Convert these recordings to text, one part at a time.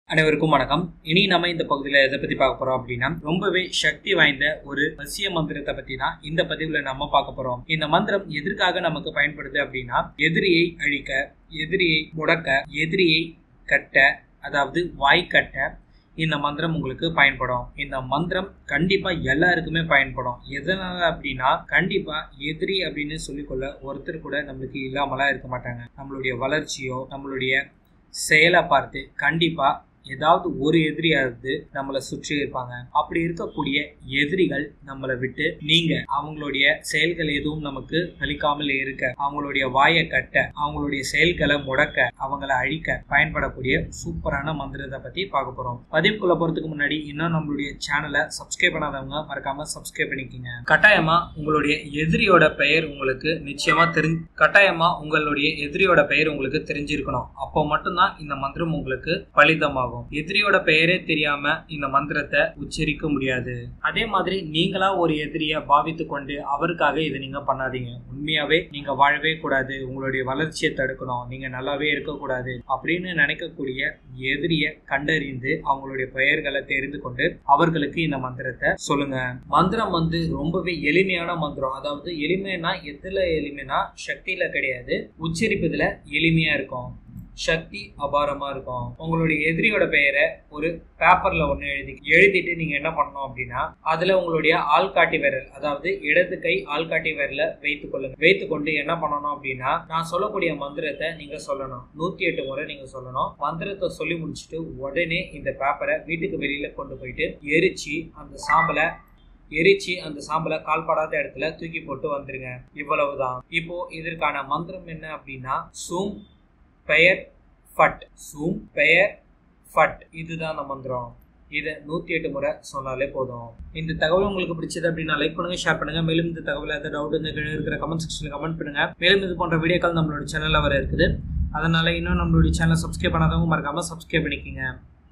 அனைவருக்கும் வணக்கம் இனி நம்ம இந்த பகுதியில் எதை பத்தி பார்க்க போறோம் அப்படின்னா ரொம்பவே சக்தி வாய்ந்த ஒரு வசிய மந்திரத்தை பத்தி தான் இந்த பதிவுல நம்ம பார்க்க போறோம் இந்த மந்திரம் எதற்காக நமக்கு பயன்படுது அப்படின்னா எதிரியை அழிக்க எதிரியை முடக்க எதிரியை கட்ட அதாவது வாய் கட்ட இந்த மந்திரம் உங்களுக்கு பயன்படும் இந்த மந்திரம் கண்டிப்பா எல்லாருக்குமே பயன்படும் எதனால அப்படின்னா கண்டிப்பா எதிரி அப்படின்னு சொல்லிக்கொள்ள ஒருத்தர் கூட நம்மளுக்கு இல்லாமலாம் இருக்க மாட்டாங்க நம்மளுடைய வளர்ச்சியோ நம்மளுடைய செயலை பார்த்து கண்டிப்பா ஏதாவது ஒரு எதிரியாவது நம்மளை சுற்றி இருப்பாங்க அப்படி இருக்கக்கூடிய எதிரிகள் நம்மளை விட்டு நீங்க அவங்களுடைய செயல்கள் எதுவும் நமக்கு அளிக்காமல் இருக்க அவங்களுடைய வாயை கட்ட அவங்களுடைய செயல்களை முடக்க அவங்கள அழிக்க பயன்படக்கூடிய சூப்பரான மந்திரத்தை பத்தி பார்க்க போறோம் பதிவுக்குள்ள போறதுக்கு முன்னாடி இன்னும் நம்மளுடைய சேனலை சப்ஸ்கிரைப் பண்ணாதவங்க மறக்காம சப்ஸ்கிரைப் பண்ணிக்கோங்க கட்டாயமா உங்களுடைய எதிரியோட பெயர் உங்களுக்கு நிச்சயமா தெரி கட்டாயமா உங்களுடைய எதிரியோட பெயர் உங்களுக்கு தெரிஞ்சிருக்கணும் அப்போ மட்டும்தான் இந்த மந்திரம் உங்களுக்கு பலிதமாகும் எதிரியோட பெயரே தெரியாம இந்த மந்திரத்தை உச்சரிக்க முடியாது அதே மாதிரி நீங்களா ஒரு எதிரிய பாவித்து கொண்டு அவருக்காக இதை நீங்க பண்ணாதீங்க உண்மையாவே நீங்க வாழவே கூடாது உங்களுடைய வளர்ச்சியை தடுக்கணும் நீங்க நல்லாவே இருக்கக்கூடாது அப்படின்னு நினைக்கக்கூடிய எதிரிய கண்டறிந்து அவங்களுடைய பெயர்களை தெரிந்து கொண்டு அவர்களுக்கு இந்த மந்திரத்தை சொல்லுங்க மந்திரம் வந்து ரொம்பவே எளிமையான மந்திரம் அதாவது எளிமைனா எதுல எளிமைனா சக்தியில கிடையாது உச்சரிப்பதுல எளிமையா இருக்கும் சக்தி அபாரமா இருக்கும் உங்களுடைய எதிரியோட பெயரை ஒரு பேப்பர்ல ஒண்ணு எழுதி எழுதிட்டு நீங்க என்ன பண்ணணும் அப்படின்னா அதுல உங்களுடைய ஆள்காட்டி விரல் அதாவது இடது கை ஆள்காட்டி விரல வைத்துக் கொள்ளுங்க வைத்துக் கொண்டு என்ன பண்ணணும் அப்படின்னா நான் சொல்லக்கூடிய மந்திரத்தை நீங்க சொல்லணும் நூத்தி எட்டு முறை நீங்க சொல்லணும் மந்திரத்தை சொல்லி முடிச்சுட்டு உடனே இந்த பேப்பரை வீட்டுக்கு வெளியில கொண்டு போயிட்டு எரிச்சு அந்த சாம்பலை எரிச்சு அந்த சாம்பலை கால்படாத இடத்துல தூக்கி போட்டு வந்துருங்க இவ்வளவுதான் இப்போ இதற்கான மந்திரம் என்ன அப்படின்னா சூம் பெயர் ஃபட் சூம் பெயர் ஃபட் இதுதான் அந்த மந்திரம் இதை நூற்றி எட்டு முறை சொன்னாலே போதும் இந்த தகவல் உங்களுக்கு பிடிச்சது அப்படின்னா லைக் பண்ணுங்க ஷேர் பண்ணுங்க மேலும் இந்த தகவல் ஏதாவது டவுட் இந்த கீழே இருக்கிற கமெண்ட் செக்ஷனில் கமெண்ட் பண்ணுங்க மேலும் இது போன்ற வீடியோக்கள் நம்மளோட சேனலில் வர இருக்குது அதனால இன்னும் நம்மளுடைய சேனலை சப்ஸ்கிரைப் பண்ணாதவங்க மறக்காம சப்ஸ்கிரைப் பண்ணிக்கோங்க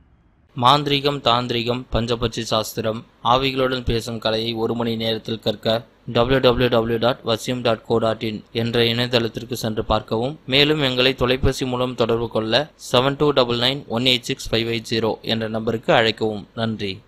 மாந்திரீகம் தாந்திரிகம் பஞ்சபட்சி சாஸ்திரம் ஆவிகளுடன் பேசும் கலையை ஒரு மணி நேரத்தில் கற்க www.vasyum.co.in டாட் வசியம் டாட் கோ டாட் இன் என்ற இணையதளத்திற்கு சென்று பார்க்கவும் மேலும் எங்களை தொலைபேசி மூலம் தொடர்பு கொள்ள seven two double nine one eight six five eight zero என்ற நம்பருக்கு அழைக்கவும் நன்றி